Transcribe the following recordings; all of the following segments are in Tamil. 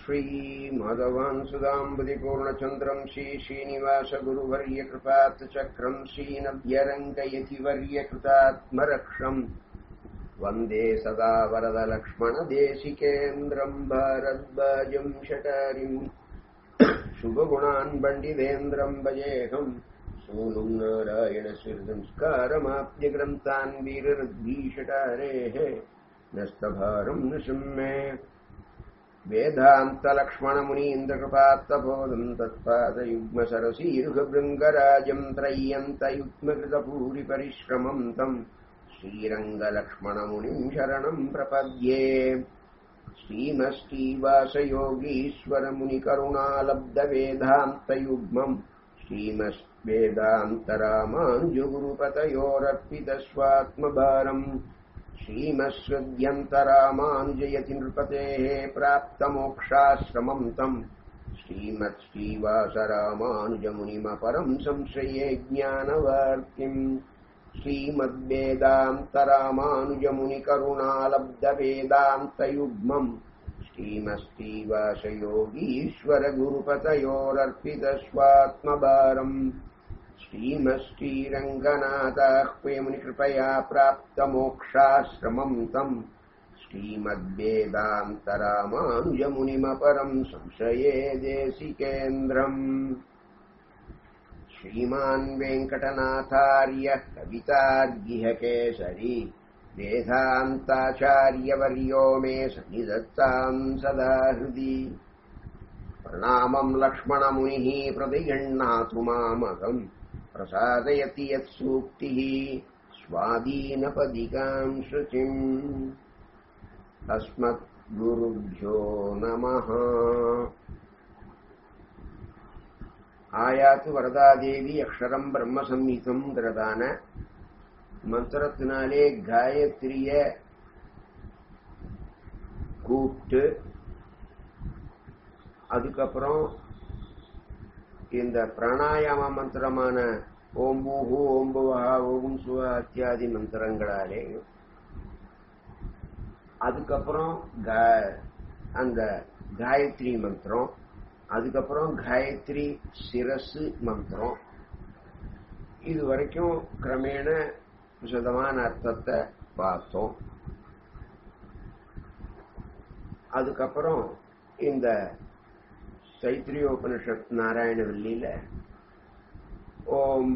श्रीमाधवान् सुदाम्बुदिपूर्णचन्द्रम् श्रीश्रीनिवासगुरुवर्यकृपात्चक्रम् श्रीनव्यरङ्गयतिवर्यकृतात्मरक्षम् वन्दे सदा वरदलक्ष्मणदेशिकेन्द्रम् भारद्वाजम् शटारिम् शुभगुणान् पण्डितेन्द्रम् भजेऽहम् सूनुम् नारायणशिर्संस्कारमाप्यग्रन्थान् वीररद्भीषटारेः नस्तभारम् नृशम्मे वेदान्तलक्ष्मणमुनीन्द्रकृपात्तबोधम् तत्पादयुग्मसरसीरुहभृङ्गराजम् त्रय्यन्तयुग्मकृतभूरिपरिश्रमम् तम् श्रीरङ्गलक्ष्मणमुनिम् शरणम् प्रपद्ये श्रीमश्रीवासयोगीश्वरमुनिकरुणालब्धवेदान्तयुग्मम् श्रीमद्वेदान्तरामानुजगुरुपतयोरर्पितस्वात्मभारम् श्रीमत्स्वद्यन्तरामानुजयति नृपतेः प्राप्तमोक्षाश्रमम् तम् श्रीमत्श्रीवासरामानुजमुनिमपरम् संश्रये ज्ञानवार्तिम् श्रीमद्वेदान्तरामानुजमुनिकरुणालब्धवेदान्तयुग्मम् श्रीमश्रीवासयोगीश्वरगुरुपतयोरर्पितस्वात्मभारम् श्रीमश्रीरङ्गनाथाह्वयमुनिकृपया प्राप्तमोक्षाश्रमम् तम् श्रीमद्वेदान्तरामानुजमुनिमपरम् संशये देशिकेन्द्रम् श्रीमान् वेङ्कटनाथार्यः कवितार्गिहकेसरी वेदान्ताचार्यवर्यो मे सन्निधत्ताम् सदा हृदि प्रणामम् लक्ष्मणमुनिः प्रतिगृह्णातु मामकम् प्रसादयति यत्सूक्तिः स्वादीनपदिकाम् श्रुतिम् अस्मद्गुरुभ्यो नमः ஆயாத்து வரதாதேவி அக்ஷரம் பிரம்ம சம்ஹிதம் கிறதான மந்திரத்தினாலே காயத்ரிய கூப்பிட்டு அதுக்கப்புறம் இந்த பிராணாயாம மந்திரமான ஓம் பூஹு ஓம் புவஹா ஓம் சுவ இத்தியாதி மந்திரங்களாலே அதுக்கப்புறம் அந்த காயத்ரி மந்திரம் அதுக்கப்புறம் காயத்ரி சிரசு மந்திரம் இது வரைக்கும் கிரமேண விசதமான அர்த்தத்தை பார்த்தோம் அதுக்கப்புறம் இந்த தைத்திரியோபனிஷத் நாராயணவல்லியில ஓம்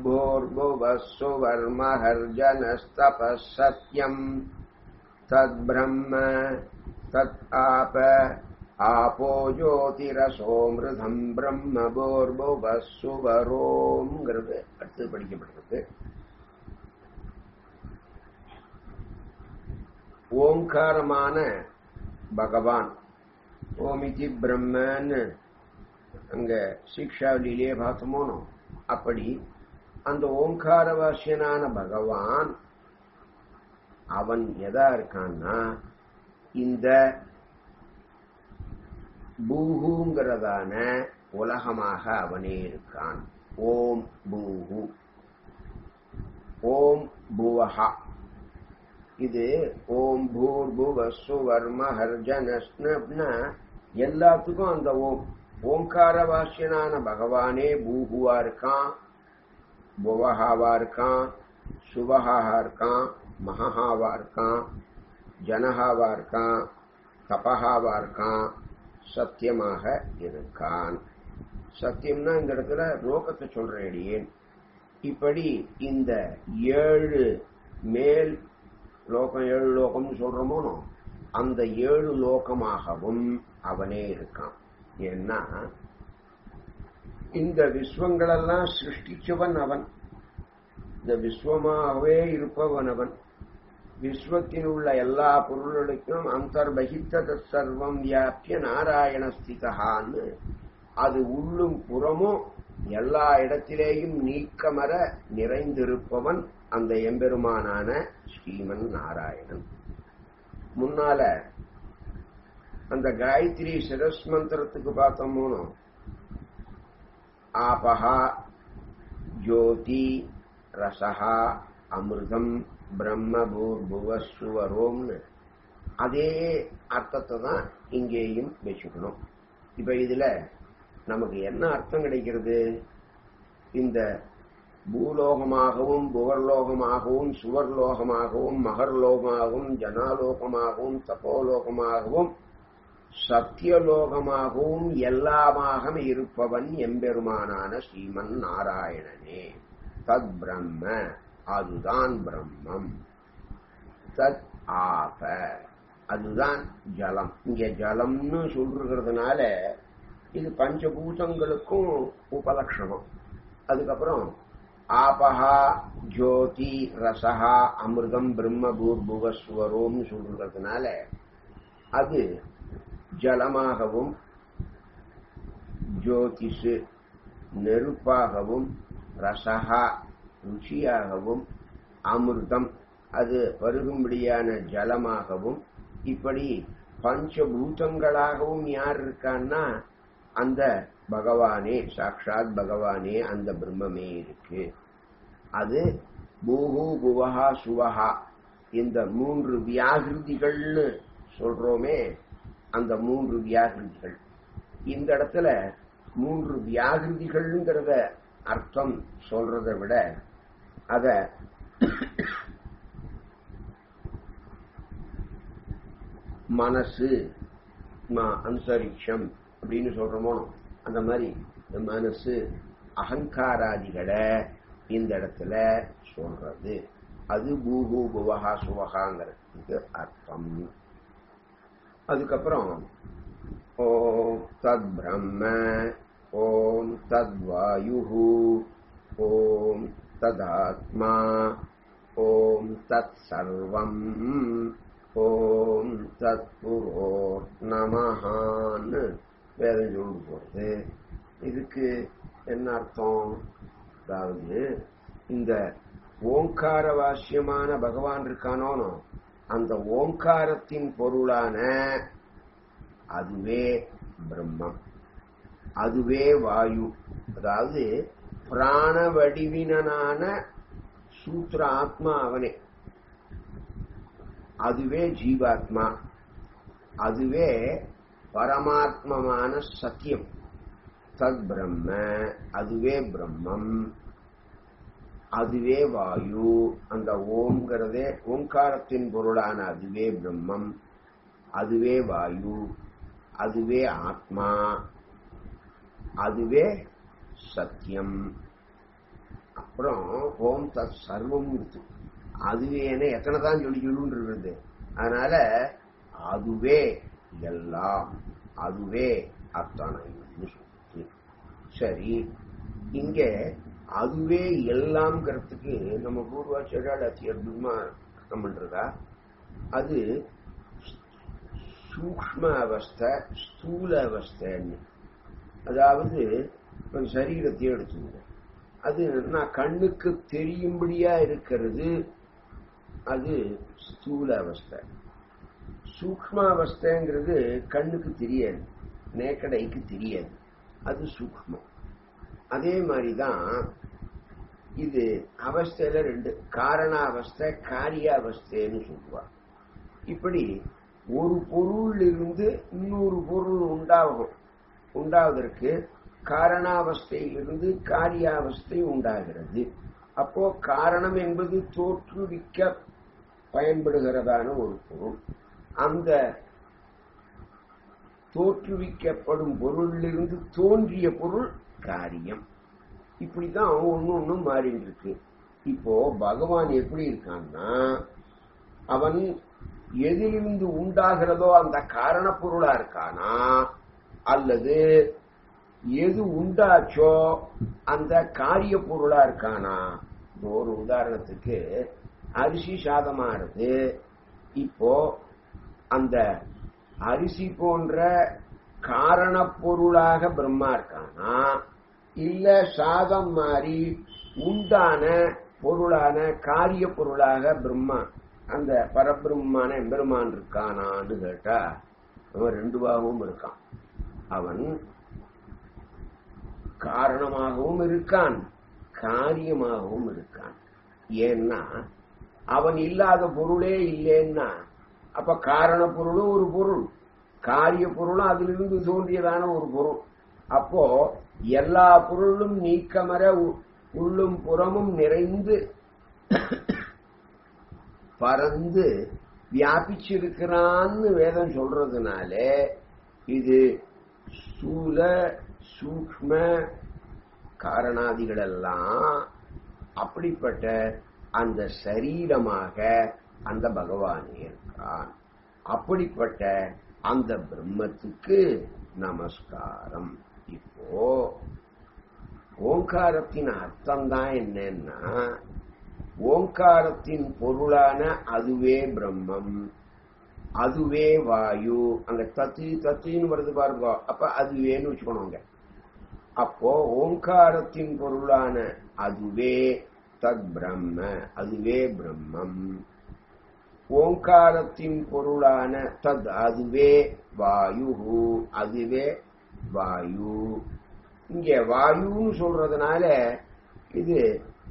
भूर्भुवस्सुवर्महर्जनस्तपः सत्यम् तद्ब्रह्म तत् आप आपो ஜோதிரசோமிருதம் பிரம்ம போர்புவசுவரோங்கிறது அடுத்து படிக்கப்படுறது ஓங்காரமான பகவான் ஓமிதி பிரம்மன்னு அங்க சிக்ஷாவளியிலே பார்த்தோமோனோ அப்படி அந்த ஓங்காரவாசியனான பகவான் அவன் எதா இருக்கான்னா இந்த பூஹுங்கிறதான உலகமாக அவனே இருக்கான் ஓம் பூஹு ஓம் புவஹா இது ஓம் பூர் புவசு வர்ம ஹர்ஜனஸ்னா எல்லாத்துக்கும் அந்த ஓம் ஓங்காரவாசியனான பகவானே பூஹுவா இருக்கான் புவஹாவா இருக்கான் சுபஹாவா இருக்கான் மகஹாவா இருக்கான் ஜனஹாவா இருக்கான் தபஹாவா இருக்கான் சத்தியமாக இருக்கான் சத்தியம்னா இந்த இடத்துல லோகத்தை சொல்றேன் இப்படி இந்த ஏழு மேல் லோகம் ஏழு லோகம்னு சொல்றோமோனோ அந்த ஏழு லோகமாகவும் அவனே இருக்கான் ஏன்னா இந்த விஸ்வங்களெல்லாம் சிருஷ்டிச்சவன் அவன் இந்த விஸ்வமாகவே இருப்பவன் அவன் விஸ்வத்தில் உள்ள எல்லா பொருள்களுக்கும் அந்தர்பகித்த சர்வம் வியாபிய நாராயண ஸ்திதான்னு அது உள்ளும் புறமும் எல்லா இடத்திலேயும் நீக்கமர நிறைந்திருப்பவன் அந்த எம்பெருமானான ஸ்ரீமன் நாராயணன் முன்னால அந்த காயத்ரி சிரஸ் மந்திரத்துக்கு பார்த்தோமோனோ ஆபஹா ஜோதி ரசஹா அமிர்தம் பிரம்ம பூர்புவஸ்வரோம்னு அதே அர்த்தத்தை தான் இங்கேயும் வச்சுக்கணும் இப்ப இதுல நமக்கு என்ன அர்த்தம் கிடைக்கிறது இந்த பூலோகமாகவும் புகர்லோகமாகவும் சுவர்லோகமாகவும் மகர்லோகமாகவும் ஜனாலோகமாகவும் தபோலோகமாகவும் சத்தியலோகமாகவும் எல்லாமாக இருப்பவன் எம்பெருமானான ஸ்ரீமன் நாராயணனே தத் பிரம்ம அதுதான் பிரம்மம் தத் ஆப அதுதான் ஜலம் இங்க ஜலம்னு சொல்றதுனால இது பஞ்சபூதங்களுக்கும் உபலட்சணம் அதுக்கப்புறம் ஆபஹா ஜோதி ரசஹா அமிர்தம் பிரம்ம பூர்புவஸ்வரோம்னு சொல்றதுனால அது ஜலமாகவும் ஜோதிஷு நெருப்பாகவும் ரசஹா ருச்சியாகவும் அமிர்தம் அது பருகும்படியான ஜலமாகவும் இப்படி பஞ்சபூதங்களாகவும் யார் இருக்கான்னா அந்த பகவானே சாட்சாத் பகவானே அந்த பிரம்மமே இருக்கு அது பூஹு புவஹா சுவஹா இந்த மூன்று வியாகிருதிகள்னு சொல்றோமே அந்த மூன்று வியாகிருதிகள் இந்த இடத்துல மூன்று வியாகிருதிகள்ங்கிறத அர்த்தம் சொல்றதை விட அத மனசு அந்தரிக்ஷம் அப்படின்னு சொல்றோமோ அந்த மாதிரி இந்த மனசு அகங்காராதிகளை இந்த இடத்துல சொல்றது அது பூஹு புவஹா சுவகாங்கிறதுக்கு அர்த்தம் அதுக்கப்புறம் ஓம் தத் பிரம்ம ஓம் தத் வாயு ஓம் ததாத்மா ஓம் தத் சர்வம் ஓம் தத் புரோர் நமஹான்னு வேதம் சொல்லி போறது இதுக்கு என்ன அர்த்தம் அதாவது இந்த ஓங்கார வாசியமான பகவான் இருக்கானோனோ அந்த ஓங்காரத்தின் பொருளான அதுவே பிரம்மம் அதுவே வாயு அதாவது பிராண வடிவினனான சூத்திர ஆத்மா அவனே அதுவே ஜீவாத்மா அதுவே பரமாத்மமான சத்தியம் தத் பிரம்ம அதுவே பிரம்மம் அதுவே வாயு அந்த ஓம்ங்கிறதே ஓங்காரத்தின் பொருளான அதுவே பிரம்மம் அதுவே வாயு அதுவே ஆத்மா அதுவே சத்தியம் அப்புறம் ஓம் தத் சர்வம் இருக்கு அதுவே எத்தனை தான் சொல்லி சொல்லுன்னு இருக்குது அதனால அதுவே எல்லாம் அதுவே அத்தனை சொல்லுது சரி இங்க அதுவே எல்லாம்ங்கிறதுக்கு நம்ம பூர்வாச்சாரியால் அத்தி அற்புதமா அர்த்தம் பண்றதா அது சூக்ம அவஸ்தை ஸ்தூல அவஸ்தைன்னு அதாவது ஒரு சரீரத்தையே எடுத்துங்க அது நான் கண்ணுக்கு தெரியும்படியா இருக்கிறது அது ஸ்தூல அவஸ்தை சூக்ம அவஸ்தைங்கிறது கண்ணுக்கு தெரியாது நேக்கடைக்கு தெரியாது அது சூக்மம் அதே மாதிரிதான் இது அவஸ்தையில ரெண்டு காரண அவஸ்தை காரிய அவஸ்தைன்னு சொல்லுவா இப்படி ஒரு பொருள் இருந்து இன்னொரு பொருள் உண்டாகும் உண்டாவதற்கு காரணாவஸ்தையிலிருந்து காரியாவஸ்தை உண்டாகிறது அப்போ காரணம் என்பது தோற்றுவிக்க பயன்படுகிறதான ஒரு பொருள் அந்த தோற்றுவிக்கப்படும் பொருளிலிருந்து தோன்றிய பொருள் காரியம் இப்படிதான் ஒன்னு ஒன்னும் மாறிட்டு இருக்கு இப்போ பகவான் எப்படி இருக்கான்னா அவன் எதிலிருந்து உண்டாகிறதோ அந்த காரண பொருளா இருக்கானா அல்லது எது உண்டாச்சோ அந்த காரிய பொருளா இருக்கானா ஒரு உதாரணத்துக்கு அரிசி சாதமானது இப்போ அந்த அரிசி போன்ற காரண பொருளாக பிரம்மா இருக்கானா இல்ல சாதம் மாறி உண்டான பொருளான காரிய பொருளாக பிரம்மா அந்த பரபிரம்மான எம்பெருமான் இருக்கானான்னு கேட்டா அவன் ரெண்டுவாகவும் இருக்கான் அவன் காரணமாகவும் இருக்கான் காரியமாகவும் இருக்கான் ஏன்னா அவன் இல்லாத பொருளே இல்லைன்னா அப்ப காரண பொருளும் ஒரு பொருள் காரிய பொருளும் அதிலிருந்து தோன்றியதான ஒரு பொருள் அப்போ எல்லா பொருளும் நீக்கமர உ- உள்ளும் புறமும் நிறைந்து பறந்து வியாபிச்சிருக்கிறான்னு வேதம் சொல்றதுனால இது ஸ்தூல சூக்ம காரணாதிகள் எல்லாம் அப்படிப்பட்ட அந்த சரீரமாக அந்த பகவான் இருக்கிறான் அப்படிப்பட்ட அந்த பிரம்மத்துக்கு நமஸ்காரம் இப்போ ஓங்காரத்தின் அர்த்தம் தான் என்னன்னா ஓங்காரத்தின் பொருளான அதுவே பிரம்மம் அதுவே வாயு அங்க தத்து தத்துன்னு வருது பாருங்க அப்ப அதுவேன்னு வச்சுக்கணுங்க அப்போ ஓங்காரத்தின் பொருளான அதுவே தத் பிரம்ம அதுவே பிரம்மம் ஓங்காரத்தின் பொருளான தத் அதுவே வாயு அதுவே வாயு இங்க வாயுன்னு சொல்றதுனால இது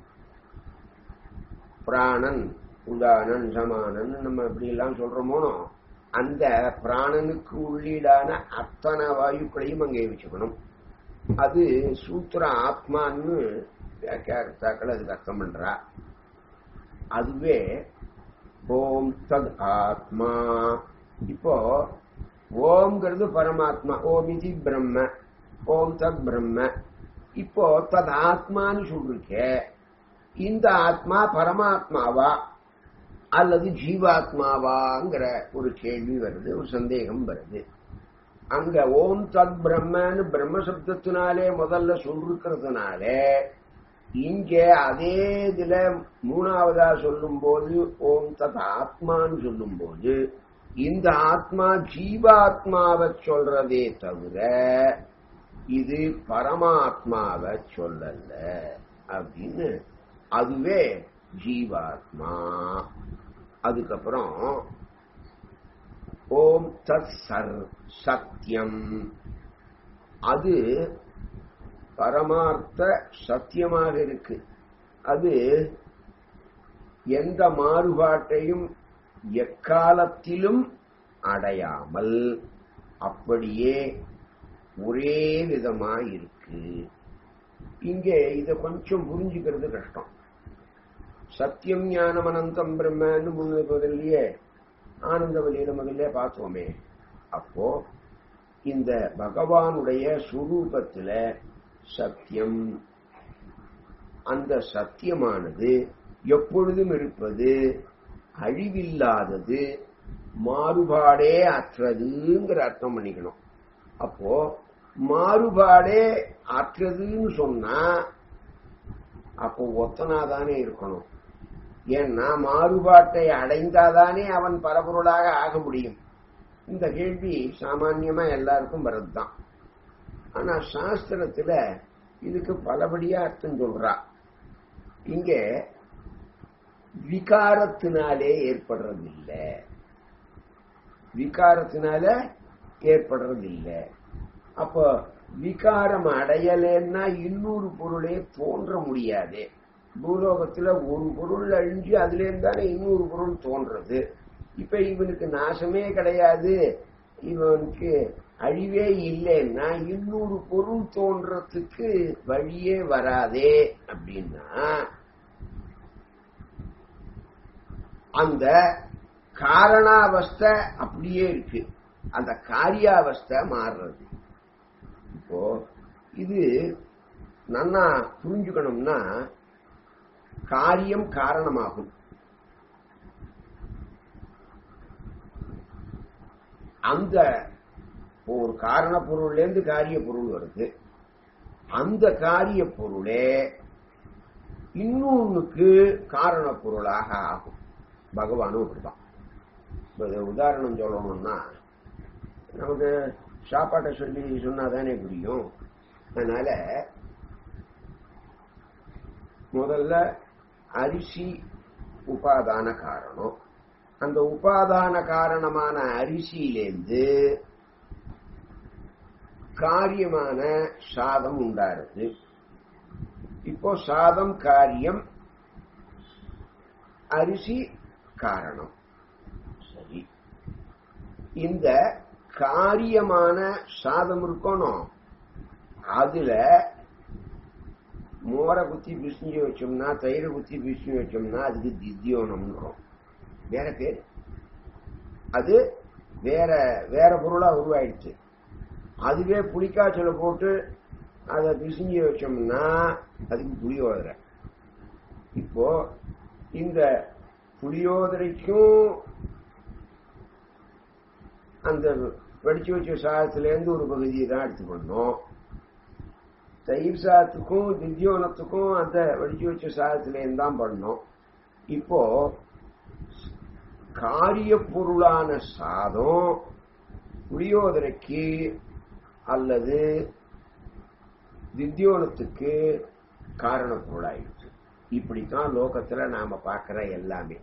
பிராணன் உதானன் சமானன் நம்ம இப்படி எல்லாம் சொல்றோமோனோ அந்த பிராணனுக்கு உள்ளீடான அத்தனை வாயுக்களையும் அங்கே வச்சுக்கணும் அது சூத்திர ஆத்மான்னு வியாக்கியார்த்தாக்கள் அதுக்கு அர்த்தம் பண்றா அதுவே ஓம் தத் ஆத்மா இப்போ ஓம்ங்கிறது பரமாத்மா ஓம் இது பிரம்ம ஓம் தத் பிரம்ம இப்போ தத் ஆத்மான்னு சொல்லிருக்கே இந்த ஆத்மா பரமாத்மாவா அல்லது ஜீவாத்மாவாங்கிற ஒரு கேள்வி வருது ஒரு சந்தேகம் வருது அங்க ஓம் தத் பிரம்மன்னு பிரம்ம சப்தத்தினாலே முதல்ல சொல்லிருக்கிறதுனால இங்க அதே இதுல மூணாவதா சொல்லும் போது ஓம் தத் ஆத்மான்னு சொல்லும் போது இந்த ஆத்மா ஜீவாத்மாவை சொல்றதே தவிர இது பரமாத்மாவை சொல்லல அப்படின்னு அதுவே ஜீவாத்மா அதுக்கப்புறம் ஓம் தத் சர் சத்தியம் அது பரமார்த்த சத்தியமாக இருக்கு அது எந்த மாறுபாட்டையும் எக்காலத்திலும் அடையாமல் அப்படியே ஒரே விதமா இருக்கு இங்கே இத கொஞ்சம் புரிஞ்சுக்கிறது கஷ்டம் சத்தியம் ஞானம் அனந்தம் பிரம்மன்னு முன்னு முதல்லயே ஆனந்த வழியில முதல்ல பார்த்தோமே அப்போ இந்த பகவானுடைய சுரூபத்துல சத்தியம் அந்த சத்தியமானது எப்பொழுதும் இருப்பது அழிவில்லாதது மாறுபாடே அற்றதுங்கிற அர்த்தம் பண்ணிக்கணும் அப்போ மாறுபாடே அற்றதுன்னு சொன்னா அப்போ ஒத்தனாதானே இருக்கணும் ஏன்னா மாறுபாட்டை அடைந்தாதானே அவன் பரபொருளாக ஆக முடியும் இந்த கேள்வி சாமான்யமா எல்லாருக்கும் வர்றதுதான் ஆனா சாஸ்திரத்துல இதுக்கு பலபடியா அர்த்தம் சொல்றா இங்க விகாரத்தினாலே ஏற்படுறதில்லை விகாரத்தினால ஏற்படுறதில்லை அப்போ விகாரம் அடையலைன்னா இன்னொரு பொருளே தோன்ற முடியாது பூலோகத்துல ஒரு பொருள் அழிஞ்சு அதுல இருந்தானே இன்னொரு பொருள் தோன்றது இப்ப இவனுக்கு நாசமே கிடையாது இவனுக்கு அழிவே இல்லைன்னா இன்னொரு பொருள் தோன்றதுக்கு வழியே வராதே அப்படின்னா அந்த காரணாவஸ்தை அப்படியே இருக்கு அந்த காரியாவஸ்தை மாறுறது இப்போ இது நன்னா புரிஞ்சுக்கணும்னா காரியம் காரணமாகும் அந்த ஒரு காரண பொருள்ல இருந்து காரிய பொருள் வருது அந்த காரிய பொருளே இன்னொன்னுக்கு காரண பொருளாக ஆகும் பகவானும் அப்படிதான் இப்ப இதை உதாரணம் சொல்லணும்னா நமக்கு சாப்பாட்டை சொல்லி சொன்னாதானே புரியும் அதனால முதல்ல அரிசி உபாதான காரணம் அந்த உபாதான காரணமான அரிசியிலேருந்து காரியமான சாதம் உண்டாருது இப்போ சாதம் காரியம் அரிசி காரணம் சரி இந்த காரியமான சாதம் இருக்கணும் அதுல மோரை குத்தி பிசிஞ்சு வச்சோம்னா தயிரை குத்தி பிசிஞ்சு வச்சோம்னா அதுக்கு தித்தியோனம்ன்றோம் வேற பேர் அது வேற வேற பொருளா உருவாயிடுச்சு அதுவே புளிக்காய்ச்சல போட்டு அதை பிசிஞ்சு வச்சோம்னா அதுக்கு புளியோதரை இப்போ இந்த புளியோதரைக்கும் அந்த வெடிச்சு வச்ச சாதத்திலேருந்து ஒரு பகுதியை தான் எடுத்துக்கணும் தயிர் சாதத்துக்கும் திவ்யோனத்துக்கும் அந்த வெடிச்சு வச்ச சாதத்திலேருந்து தான் பண்ணணும் இப்போ காரிய பொருளான சாதம் புளியோதரைக்கு அல்லது திவ்யோனத்துக்கு காரண பொருளாயிடுச்சு இப்படித்தான் லோகத்துல நாம பார்க்கிற எல்லாமே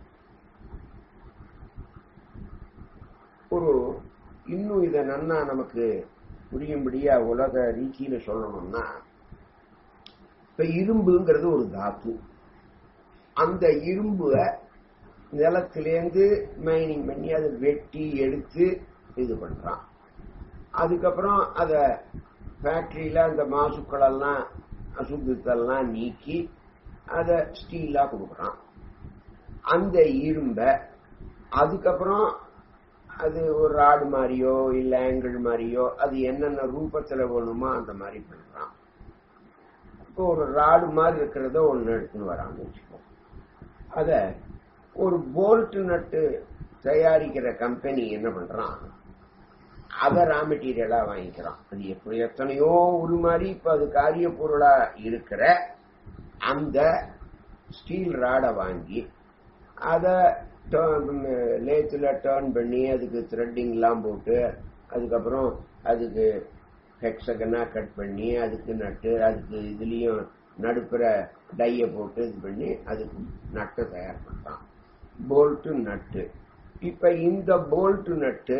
ஒரு இன்னும் இத நன்னா நமக்கு புரியும்படியா உலக ரீதியில சொல்லணும்னா இப்ப இரும்புங்கிறது ஒரு தாத்து அந்த இரும்புல நிலத்திலேருந்து மைனிங் பண்ணி அதை வெட்டி எடுத்து இது பண்றான் அதுக்கப்புறம் அத ஃபேக்டரியில அந்த மாசுக்கள் எல்லாம் அசுத்தத்தெல்லாம் நீக்கி அதை ஸ்டீலா கொடுக்குறான் அந்த இரும்ப அதுக்கப்புறம் அது ஒரு ராடு மாதிரியோ இல்ல ஆங்கிள் மாதிரியோ அது என்னென்ன ரூபத்துல வேணுமோ அந்த மாதிரி பண்றான் இப்போ ஒரு ராடு மாதிரி இருக்கிறத ஒண்ணு எடுத்துன்னு வரான்னு வச்சுக்கோ அத ஒரு போல்ட் நட்டு தயாரிக்கிற கம்பெனி என்ன பண்றான் அத ரா மெட்டீரியலா வாங்கிக்கிறான் அது எப்படி எத்தனையோ ஒரு மாதிரி இப்ப அது காரிய பொருளா இருக்கிற அந்த ஸ்டீல் ராடை வாங்கி அத லேத்துல டேர்ன் பண்ணி அதுக்கு த்ரெட்டிங் எல்லாம் போட்டு அதுக்கப்புறம் அதுக்கு ஹெக்ஸகனா கட் பண்ணி அதுக்கு நட்டு அதுக்கு இதுலயும் நடுப்புற டைய போட்டு இது பண்ணி அதுக்கு நட்டு தயார் பண்றான் போல்ட்டு நட்டு இப்ப இந்த போல்ட் நட்டு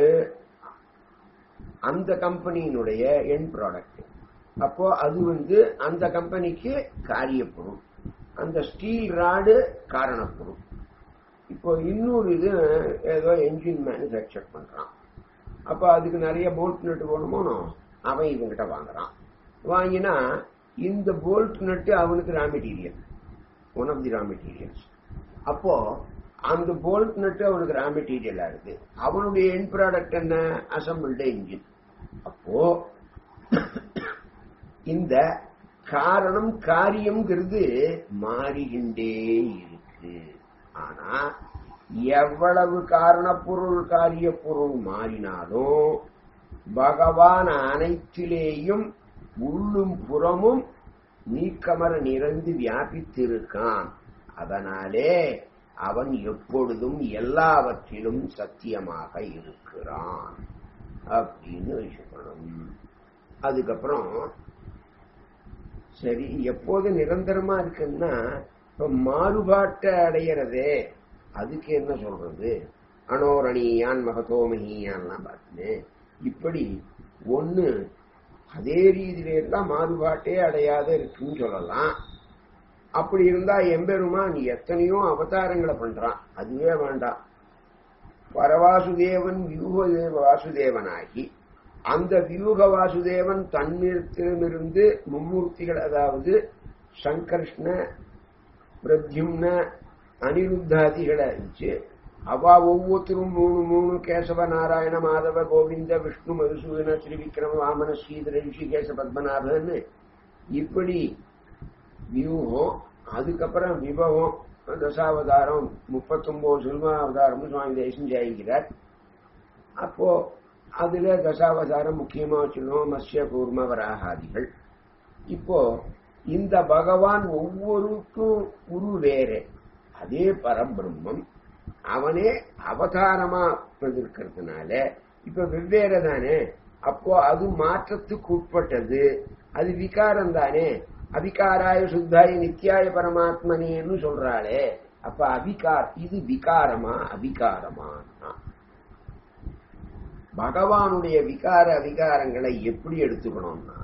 அந்த கம்பெனியினுடைய என் ப்ராடக்ட் அப்போ அது வந்து அந்த கம்பெனிக்கு காரிய பொருள் அந்த ஸ்டீல் ராடு காரணப்பொருள் இப்போ இன்னொரு இது ஏதோ என்ஜின் மேனுஃபேக்சர் பண்றான் அப்ப அதுக்கு நிறைய போல்ட் நட்டு வேணுமோனோ அவன் இவங்கிட்ட வாங்குறான் வாங்கினா இந்த போல்ட் நட்டு அவனுக்கு raw material one of the raw materials அப்போ அந்த போல்ட் நட்டு அவனுக்கு ரா மெட்டீரியலா இருக்கு அவனுடைய என் ப்ராடக்ட் என்ன அசம்பிள்டு இன்ஜின் அப்போ இந்த காரணம் காரியம்ங்கிறது மாறிகின்றே இருக்கு ஆனா எவ்வளவு காரண பொருள் காரிய பொருள் மாறினாலும் பகவான் அனைத்திலேயும் உள்ளும் புறமும் நீக்கமர நிறைந்து வியாபித்திருக்கான் அதனாலே அவன் எப்பொழுதும் எல்லாவற்றிலும் சத்தியமாக இருக்கிறான் அப்படின்னு சொல்லணும் அதுக்கப்புறம் சரி எப்போது நிரந்தரமா இருக்குன்னா இப்ப மாறுபாட்டை அடையிறதே அதுக்கு என்ன சொல்றது அனோரணியான் மகதோமகியான்லாம் பார்த்துன்னு இப்படி ஒண்ணு அதே ரீதியில இருந்தா மாறுபாட்டே அடையாத இருக்குன்னு சொல்லலாம் அப்படி இருந்தா எம்பெருமான் எத்தனையோ அவதாரங்களை பண்றான் அதுவே வேண்டாம் பரவாசுதேவன் வியூக வாசுதேவனாகி அந்த வியூக வாசுதேவன் தன்னிடத்திலிருந்து மும்மூர்த்திகள் அதாவது சங்கர்ஷ்ண பிரத்யும்ன அனிருத்தாதிகளை வச்சு அவா ஒவ்வொருத்தரும் மூணு மூணு கேசவ நாராயண மாதவ கோவிந்த விஷ்ணு மதுசூதன ஸ்ரீவிக்ரம வாமன ஸ்ரீதர ரிஷிகேச பத்மநாபன்னு இப்படி வியூகம் அதுக்கப்புறம் விபவம் தசாவதாரம் முப்பத்தொன்பது சில்மாவதாரம் சுவாமி தேசம் ஜெயிக்கிறார் அப்போ அதுல தசாவதாரம் முக்கியமா வச்சுக்கணும் மத்ய கூர்ம வராகாதிகள் இப்போ இந்த பகவான் ஒவ்வொருக்கும் உரு வேறு அதே பரபிரம்மம் அவனே அவதாரமா இருக்கிறதுனால இப்ப வெவ்வேறு தானே அப்போ அது மாற்றத்துக்கு உட்பட்டது அது விகாரம் தானே அவிகாராய சுத்தாய நித்தியாய பரமாத்மனேன்னு சொல்றாளே அப்ப அவிகார் இது விகாரமா அவிகாரமா பகவானுடைய விகார அவிகாரங்களை எப்படி எடுத்துக்கணும்னா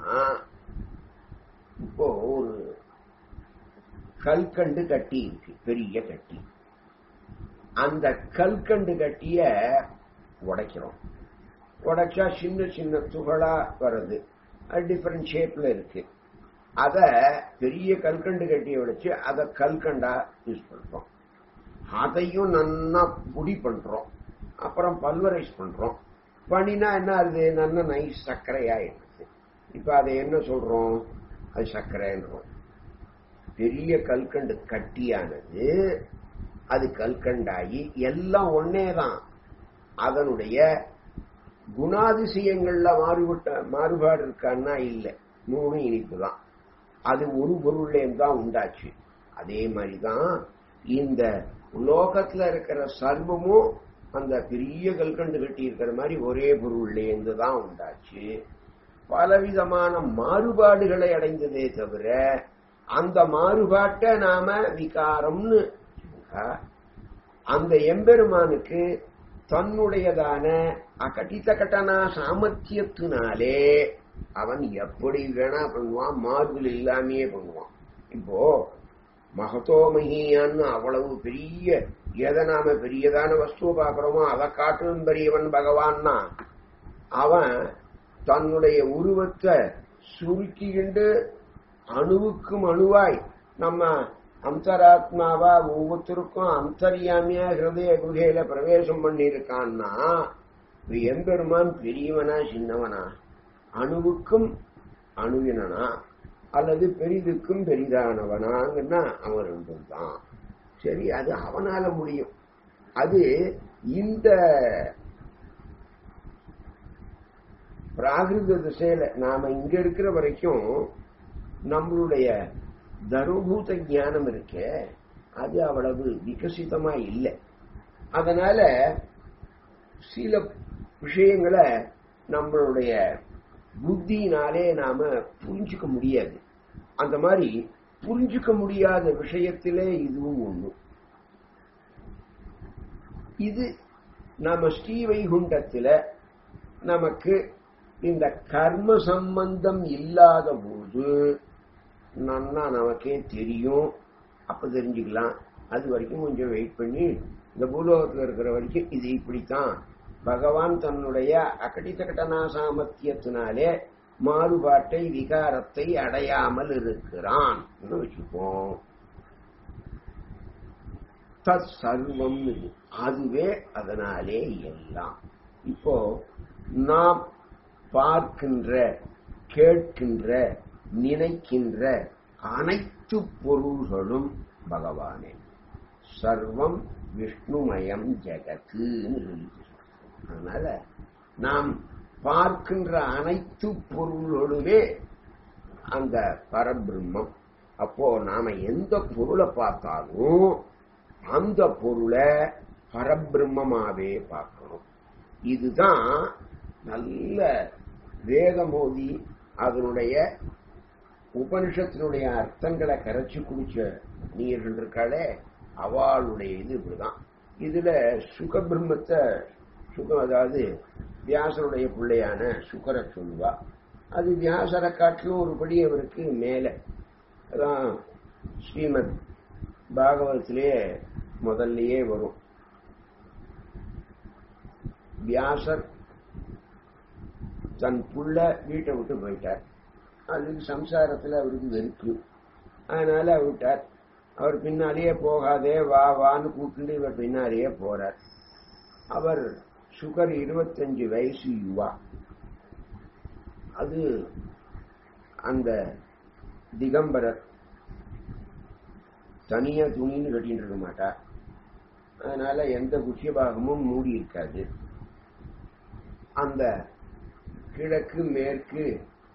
இப்போ ஒரு கல்கண்டு கட்டி இருக்கு பெரிய கட்டி அந்த கல்கண்டு கட்டிய உடைக்கிறோம் உடைச்சா சின்ன சின்ன துகளா வருது அது டிஃப்ரெண்ட் ஷேப்ல இருக்கு அத பெரிய கல்கண்டு கட்டியை உடைச்சு அதை கல்கண்டா யூஸ் பண்றோம் அதையும் நன்னா புடி பண்றோம் அப்புறம் பல்வரைஸ் பண்றோம் பண்ணினா என்ன ஆகுது நல்ல நைஸ் சர்க்கரையாயிடுது இப்ப அதை என்ன சொல்றோம் அது சர்க்கரைன்றோம் பெரிய கல்கண்டு கட்டியானது அது கல்கண்டாகி எல்லாம் ஒன்னே தான் அதனுடைய குணாதிசயங்கள்ல மாறுபட்ட மாறுபாடு இருக்கான்னா இல்லை மூணு இனிப்பு தான் அது ஒரு பொருள்லேருந்து தான் உண்டாச்சு அதே மாதிரிதான் இந்த லோகத்துல இருக்கிற சர்வமும் அந்த பெரிய கல்கண்டு கட்டி இருக்கிற மாதிரி ஒரே பொருள்லேருந்து தான் உண்டாச்சு பலவிதமான மாறுபாடுகளை அடைந்ததே தவிர அந்த மாறுபாட்டை நாம விகாரம்னு அந்த எம்பெருமானுக்கு தன்னுடையதான அகட்டித்த கட்டனா சாமர்த்தியத்தினாலே அவன் எப்படி வேணா பண்ணுவான் மாறுதல் இல்லாமையே பண்ணுவான் இப்போ மகத்தோமகியான்னு அவ்வளவு பெரிய எதை நாம பெரியதான வஸ்துவை பார்க்கிறோமோ அதை காட்டிலும் பெரியவன் பகவான்னா அவன் தன்னுடைய உருவத்தை சுருக்கிண்டு அணுவுக்கும் அணுவாய் நம்ம அந்தராத்மாவா ஒவ்வொருத்தருக்கும் அந்தரியாமியா ஹிருதய குகையில பிரவேசம் பண்ணியிருக்கான்னா எம்பெருமான் பெரியவனா சின்னவனா அணுவுக்கும் அணுவினனா அல்லது பெரிதுக்கும் பெரிதானவனாங்கன்னா அவன் ரெண்டும் தான் சரி அது அவனால முடியும் அது இந்த பிராகிருத திசையில நாம இங்க இருக்கிற வரைக்கும் நம்மளுடைய தர்மபூத ஞானம் இருக்க அது அவ்வளவு விகசிதமா இல்லை அதனால சில விஷயங்களை நம்மளுடைய புத்தினாலே நாம புரிஞ்சுக்க முடியாது அந்த மாதிரி புரிஞ்சுக்க முடியாத விஷயத்திலே இதுவும் ஒண்ணு இது நம்ம ஸ்ரீவைகுண்டத்துல நமக்கு இந்த கர்ம சம்பந்தம் இல்லாத போது நன்னா நமக்கே தெரியும் அப்ப தெரிஞ்சுக்கலாம் அது வரைக்கும் கொஞ்சம் வெயிட் பண்ணி இந்த பூலோகத்தில் இருக்கிற வரைக்கும் இது இப்படித்தான் பகவான் தன்னுடைய அகடித கடனா சாமர்த்தியத்தினாலே மாறுபாட்டை விகாரத்தை அடையாமல் இருக்கிறான் வச்சுப்போம் தத் சர்வம் அதுவே அதனாலே எல்லாம் இப்போ நாம் பார்க்கின்ற கேட்கின்ற நினைக்கின்ற அனைத்து பொருள்களும் பகவானே சர்வம் விஷ்ணுமயம் ஜெகத்துன்னு சொல்லிட்டு அதனால நாம் பார்க்கின்ற அனைத்து பொருளோடுமே அந்த பரபிரம்மம் அப்போ நாம எந்த பொருளை பார்த்தாலும் அந்த பொருளை பரபிரம்மமாவே பார்க்கணும் இதுதான் நல்ல வேதமோதி அதனுடைய உபனிஷத்தினுடைய அர்த்தங்களை கரைச்சு குடிச்ச நீர்கள் இருக்காளே அவளுடைய இது இப்படிதான் இதுல சுக பிரம்மத்தை சுகம் அதாவது வியாசருடைய பிள்ளையான சுகரை சொல்லுவா அது வியாசரை காட்டிலும் ஒருபடி அவருக்கு மேல அதான் ஸ்ரீமத் பாகவதத்திலேயே முதல்லயே வரும் வியாசர் தன் புள்ள வீட்டை விட்டு போயிட்டார் அதுக்கு சம்சாரத்தில் அவருக்கு வெறுப்பு அதனால விட்டார் அவர் பின்னாலேயே போகாதே வா வான்னு கூப்பிட்டு இவர் பின்னாலேயே போறார் அவர் சுகர் இருபத்தஞ்சு வயசு யுவா அது அந்த திகம்பரர் தனியா துணின்னு கட்டிட்டு இருக்க மாட்டா அதனால எந்த குச்சிய பாகமும் மூடி இருக்காது அந்த கிழக்கு மேற்கு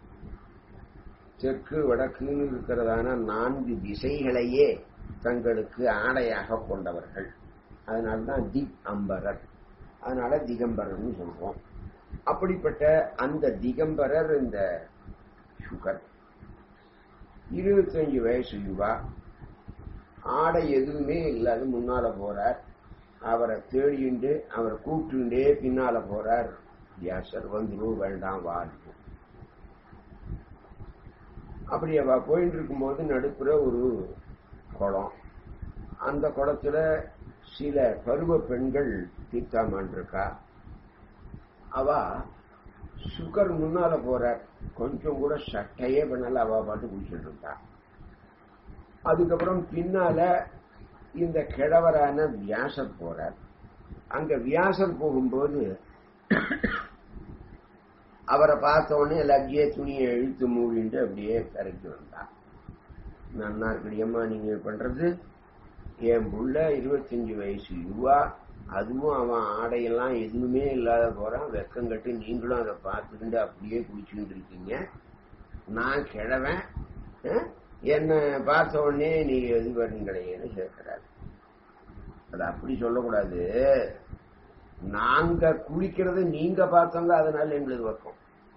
தெற்கு வடக்குன்னு இருக்கிறதான நான்கு திசைகளையே தங்களுக்கு ஆடையாக கொண்டவர்கள் அதனால்தான் திக் அம்பரர் அதனால திகம்பரர்னு சொல்றோம் அப்படிப்பட்ட அந்த திகம்பரர் இந்த சுகர் இருபத்தஞ்சு வயசு யுவா ஆடை எதுவுமே இல்லாத முன்னால போறார் அவரை தேடிண்டு அவரை கூப்பிட்டுண்டே பின்னால போறார் வியாசர் வந்துடும் வேண்டாம் வாழ்வு அப்படி அவ போயிட்டு இருக்கும்போது நடுப்புற ஒரு குளம் அந்த குளத்துல சில பருவ பெண்கள் தீர்த்தாமன் இருக்கா அவ சுகர் முன்னால போறார் கொஞ்சம் கூட சட்டையே பண்ணல அவ பாட்டு குடிச்சிட்டு இருந்தா அதுக்கப்புறம் பின்னால இந்த கிழவரான வியாசர் போறார் அங்க வியாசர் போகும்போது அவரை பார்த்த உடனே லஜ்ஜிய துணியை இழுத்து மூடிட்டு அப்படியே கரைக்கு வந்தார் நன்னா இருக்கடியம்மா நீங்க பண்றது என் புள்ள இருபத்தஞ்சு வயசு யுவா அதுவும் அவன் ஆடையெல்லாம் எதுவுமே இல்லாத போறான் வெக்கம் கட்டி நீங்களும் அதை பார்த்துக்கிட்டு அப்படியே குடிச்சுக்கிட்டு இருக்கீங்க நான் கிழவன் அஹ், என்னை பார்த்த உடனே நீங்க எது பண்ணீங்களேன்னு கேட்கிறாரு அது அப்படி சொல்லக்கூடாது நாங்க குளிக்கிறத நீங்க பார்த்தவங்க அதனால எங்களுக்கு வைக்கும்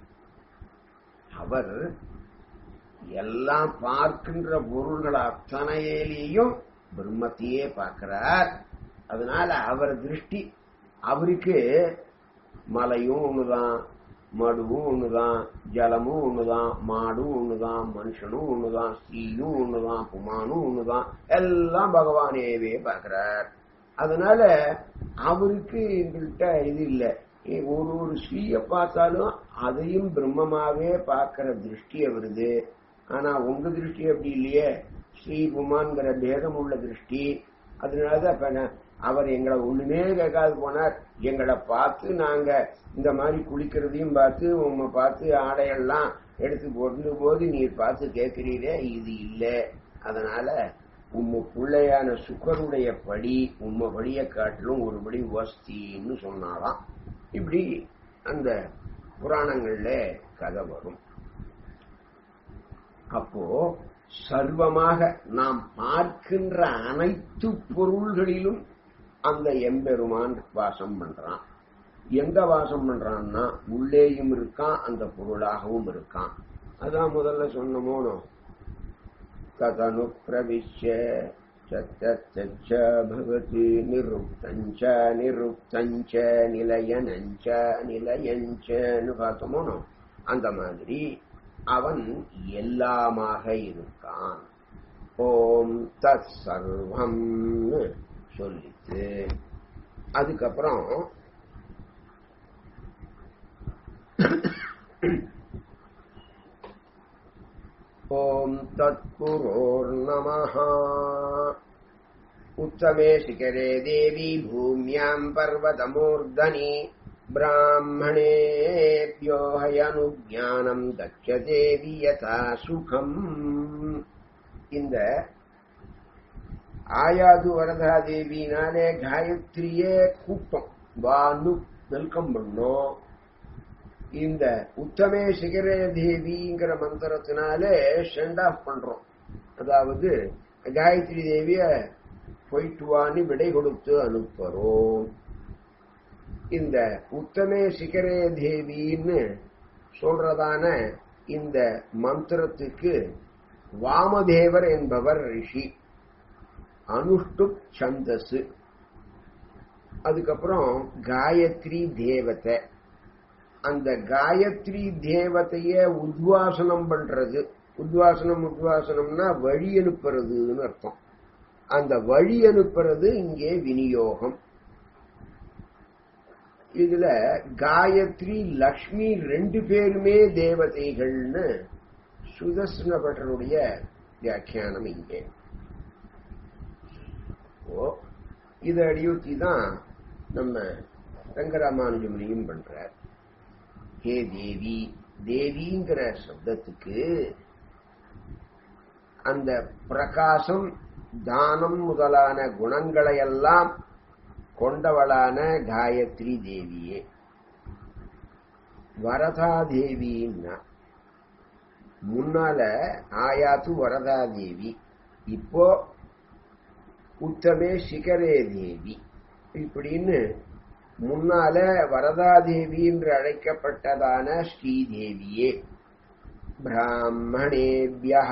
அவர் எல்லாம் பார்க்கின்ற பொருள்கள் அத்தனையிலையும் பிரம்மத்தையே பார்க்கிறார் அதனால அவர் திருஷ்டி அவருக்கு மலையும் ஒண்ணுதான் மடுவும் ஒண்ணுதான் ஜலமும் ஒண்ணுதான் மாடும் ஒண்ணுதான் மனுஷனும் ஒண்ணுதான் ஸ்ரீயும் ஒண்ணுதான் புமானும் ஒண்ணுதான் எல்லாம் பகவானேவே பார்க்கிறார் அதனால அவருக்கு எங்கள்கிட்ட இது இல்லை ஒரு ஒரு ஸ்ரீய பார்த்தாலும் அதையும் பிரம்மமாவே பார்க்கிற திருஷ்டி வருது ஆனா உங்க திருஷ்டி அப்படி இல்லையே ஸ்ரீ புமான்கிற பேதம் உள்ள திருஷ்டி அதனாலதான் இப்ப நான் அவர் எங்களை ஒண்ணுமே கேட்காது போனார் எங்களை பார்த்து நாங்க இந்த மாதிரி குளிக்கிறதையும் பார்த்து உண்மை பார்த்து ஆடையெல்லாம் எடுத்து போட்டு போது நீர் பார்த்து கேட்கிறீரே இது இல்லை அதனால உம்ம பிள்ளையான சுக்கருடைய படி உம்ம படியை காட்டிலும் ஒரு படி வஸ்தின்னு சொன்னாலாம் இப்படி அந்த புராணங்கள்ல கதை வரும் அப்போ சர்வமாக நாம் பார்க்கின்ற அனைத்து பொருள்களிலும் அந்த எம்பெருமான் வாசம் பண்றான் எங்க வாசம் பண்றான்னா உள்ளேயும் இருக்கான் அந்த பொருளாகவும் இருக்கான் அதான் முதல்ல சொன்னமோனோ ததனு பிரவிஷ்ய சத்தச்ச பவதி நிருப்தஞ்ச நிருப்தஞ்ச நிலையனஞ்ச நிலையஞ்சன்னு பார்த்தோமோனோ அந்த மாதிரி அவன் எல்லாமாக இருக்கான் ஓம் தத் சர்வம்னு சொல்லிட்டு அதுக்கப்புறம் ஓம் தத்குரோர்நமः उत्तमे शिखरे देवी भूम्याम् पर्वतमूर्धनि ब्राह्मणेभ्यो हयनुज्ञानम् दक्षदेवी यथा சுகம் இந்த ஆயாது வரதா தேவினாலே காயத்ரியே கூட்டம் வானு வெல்கம் பண்ணோம் இந்த உத்தமே சிகரே தேவிங்கிற மந்திரத்தினாலே சென்ட் ஆஃப் பண்றோம் அதாவது காயத்ரி தேவிய போயிட்டு வான்னு விடை கொடுத்து அனுப்புறோம் இந்த உத்தமே சிகரே தேவின்னு சொல்றதான இந்த மந்திரத்துக்கு வாமதேவர் என்பவர் ரிஷி அனுஷ்டு சந்தசு அதுக்கப்புறம் காயத்ரி தேவதை அந்த காயத்ரி தேவதைய உத்வாசனம் பண்றது உத்வாசனம் உத்வாசனம்னா வழி அனுப்புறதுன்னு அர்த்தம் அந்த வழி அனுப்புறது இங்கே விநியோகம் இதுல காயத்ரி லக்ஷ்மி ரெண்டு பேருமே தேவதைகள்னு சுதர்சன பட்டருடைய வியாக்கியானம் இங்கே ஓ இதை அடியுத்தி தான் நம்ம ரங்கராமானுஜமுனியும் பண்றார் ஹே தேவி தேவிங்கிற சப்தத்துக்கு அந்த பிரகாசம் தானம் முதலான குணங்களையெல்லாம் கொண்டவளான காயத்ரி தேவியே வரதா தேவின்னா முன்னால ஆயாத்து வரதா தேவி இப்போ உத்தமே சிகரே தேவி இப்படின்னு முன்னால வரதாதேவி என்று அழைக்கப்பட்டதான ஸ்ரீதேவியே பிராமணேபியா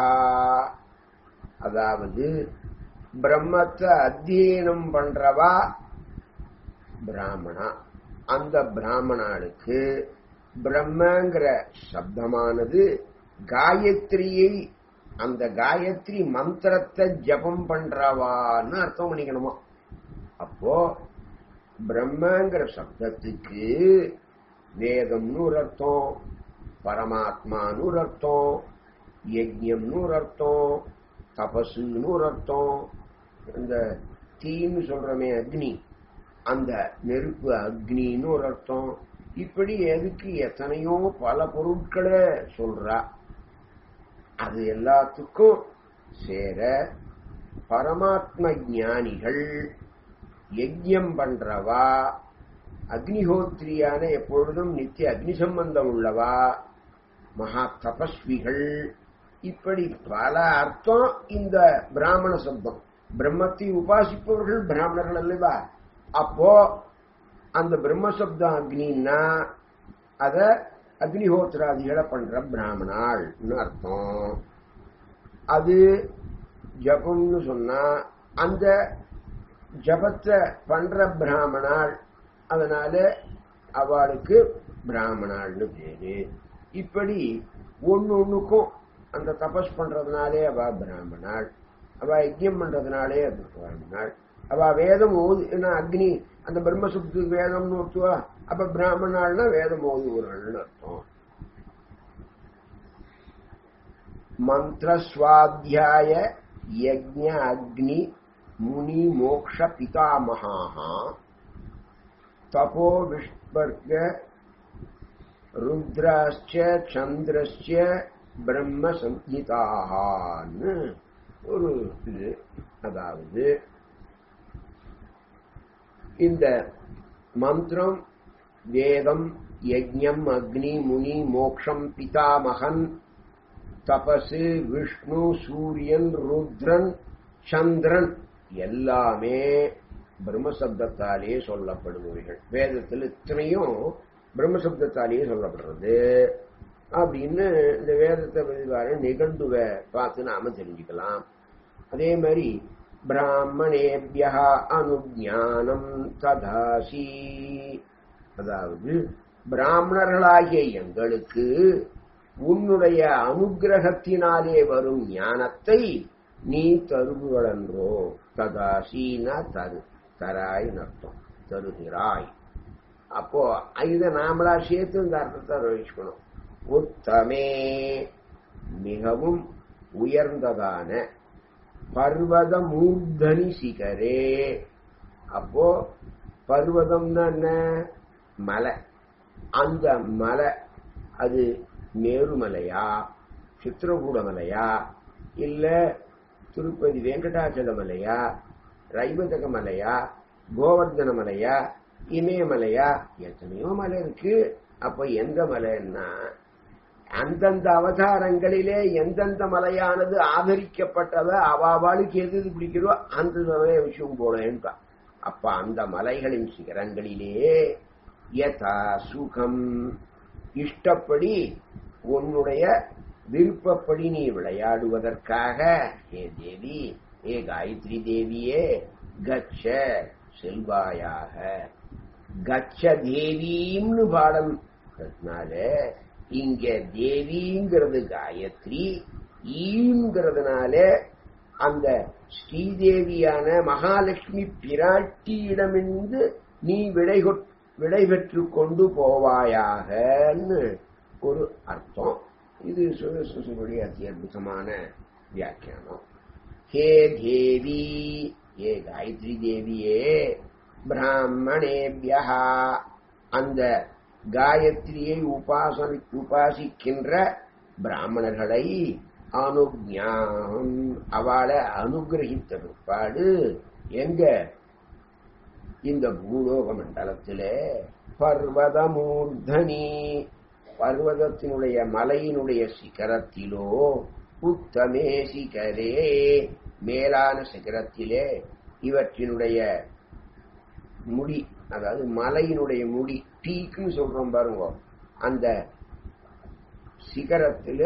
அதாவது பிரம்மத்தை அத்தியனம் பண்றவா பிராமணா அந்த பிராமணாளுக்கு பிரம்மங்கிற சப்தமானது காயத்ரியை அந்த காயத்ரி மந்திரத்தை ஜபம் பண்றவான்னு அர்த்தம் பண்ணிக்கணுமா அப்போ பிரம்மங்கிற சப்தத்துக்கு வேதம்னு ஒரு அர்த்தம் பரமாத்மான்னு ஒரு அர்த்தம் யஜ்யம்னு ஒரு அர்த்தம் தபசுன்னு ஒரு அர்த்தம் இந்த தீன்னு சொல்றமே அக்னி அந்த நெருப்பு அக்னின்னு ஒரு அர்த்தம் இப்படி எதுக்கு எத்தனையோ பல பொருட்களை சொல்றா அது எல்லாத்துக்கும் சேர பரமாத்ம ஞானிகள் யஜ்யம் பண்றவா அக்னிஹோத்திரியான எப்பொழுதும் நித்திய அக்னி சம்பந்தம் உள்ளவா மகா தபஸ்விகள் இப்படி பல அர்த்தம் இந்த பிராமண சப்தம் பிரம்மத்தை உபாசிப்பவர்கள் பிராமணர்கள் அல்லவா அப்போ அந்த பிரம்மசப்தம் அக்னின்னா அத அக்னிஹோத்திராதிகளை பண்ற பிராமணாள்னு அர்த்தம் அது ஜபம்னு சொன்னா அந்த ஜபத்தை பண்ற பிராமணாள் அதனால அவளுக்கு பிராமணாள்னு பேரு இப்படி ஒன்னு ஒண்ணுக்கும் அந்த தபஸ் பண்றதுனாலே அவ பிராமணாள் அவ யஜ்யம் பண்றதுனாலே அது பிராமணாள் அவ வேதம் ஓது ஏன்னா அக்னி அந்த பிரம்மசுப்துக்கு வேதம்னு ஒருத்துவா அப்ப பிராமணாள்னா வேதம் ஓதுவர்கள்னு அர்த்தம் மந்திரஸ்வாத்தியாய யஜ்ஞ அக்னி முனி மோக்ஷ பிதாமகாக தபோ விஷ்வர்க ருத்ராச்ச சந்திரஸ்ய பிரம்ம சம்ஹிதான்னு ஒரு இது அதாவது இந்த மந்திரம் வேதம் யஜ்ஞம் அக்னி முனி மோக்ஷம் பிதாமகன் தபசு விஷ்ணு சூரியன் ருத்ரன் சந்திரன் எல்லாமே பிரம்மசப்தத்தாலேயே சொல்லப்படுபவைகள் வேதத்தில் இத்தனையும் பிரம்மசப்தத்தாலேயே சொல்லப்படுறது அப்படின்னு இந்த வேதத்தை பதிவார நிகழ்வுவை பார்த்து நாம தெரிஞ்சுக்கலாம் அதே மாதிரி பிராமணேபியா அனுஜானம் ததாசி அதாவது பிராமணர்களாகிய எங்களுக்கு உன்னுடைய அனுகிரகத்தினாலே வரும் ஞானத்தை நீ தருகுகளன்றோ ததாசினா தரு தராய் அர்த்தம் தருகிறாய் அப்போ இதை நாமளா சேர்த்து இந்த அர்த்தத்தை வச்சுக்கணும் உத்தமே மிகவும் உயர்ந்ததான பர்வத மூர்தனி சிகரே அப்போ பர்வதம்னா என்ன மலை அந்த மலை அது மேருமலையா சித்திரகூட மலையா இல்ல திருப்பதி வெங்கடாச்சல மலையா ரைவதக மலையா கோவர்தன மலையா இமயமலையா எத்தனையோ மலை இருக்கு அப்ப எந்த மலைன்னா அந்தந்த அவதாரங்களிலே எந்தெந்த மலையானது ஆதரிக்கப்பட்டத அவாவாளுக்கு எது எது பிடிக்கிறோ அந்த மலையை விஷயம் போனேன்ட்டா அப்ப அந்த மலைகளின் சிகரங்களிலே யதா சுகம் இஷ்டப்படி உன்னுடைய விருப்பப்படி நீ விளையாடுவதற்காக ஏ தேவி ஏ காயத்ரி தேவியே கச்ச செல்வாயாக கச்ச தேவீம்னு பாடம் அதனால இங்க தேவிங்கிறது காயத்ரி ஈங்கிறதுனால அந்த ஸ்ரீதேவியான மகாலட்சுமி பிராட்டியிடமிருந்து நீ விடை விடை பெற்று கொண்டு போவாயாகன்னு ஒரு அர்த்தம் இது சுசுடைய அதி அற்புதமான வியாக்கியானம் ஹே தேவி ஏ காயத்ரி தேவியே பிராமணேபியா அந்த காயத்ரியை உபாசனை உபாசிக்கின்ற பிராமணர்களை அனுஜானம் அவளை அனுகிரகித்த பிற்பாடு எங்க இந்த பூலோக மண்டலத்திலே பர்வதமூர்தனி பர்வதத்தினுடைய மலையினுடைய சிகரத்திலோ உத்தமே சிகரே மேலான சிகரத்திலே இவற்றினுடைய முடி அதாவது மலையினுடைய முடி பீக்குன்னு சொல்றோம் பாருங்க அந்த சிகரத்துல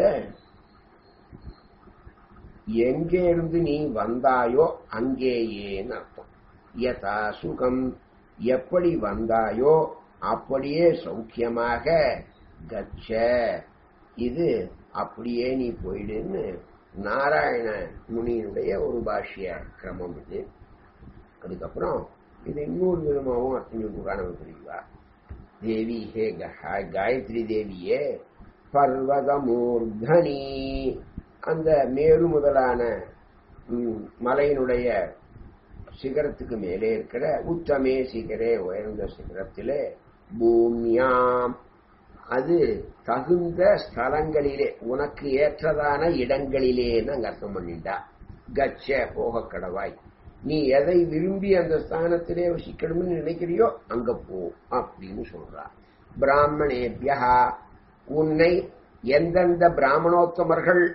எங்கே இருந்து நீ வந்தாயோ அங்கேயேன்னு அர்த்தம் யதா சுகம் எப்படி வந்தாயோ அப்படியே சௌக்கியமாக கச்ச இது அப்படியே நீ போயிடுன்னு நாராயண முனியினுடைய ஒரு பாஷ்ய கிரமம் இது அதுக்கப்புறம் இது இன்னொரு விதமாகவும் அர்த்தம் சொல்லுவா நமக்கு தெரியவா தேவி ஹே கா- காயத்ரி தேவியே பர்வதமூர்தனி அந்த மேரு முதலான ம், மலையினுடைய சிகரத்துக்கு மேலே இருக்கிற உத்தமே சிகரே உயர்ந்த சிகரத்திலே பூமியாம் அது தகுந்த ஸ்தலங்களிலே உனக்கு ஏற்றதான இடங்களிலேன்னு அங்க அர்த்தம் பண்ணிட்டா கச்ச போக கடவாய் நீ எதை விரும்பி அந்த ஸ்தானத்திலே வசிக்கணும்னு நினைக்கிறியோ அங்க போ அப்படின்னு சொல்றா பிராமணேபியா உன்னை எந்தெந்த பிராமணோத்தமர்கள்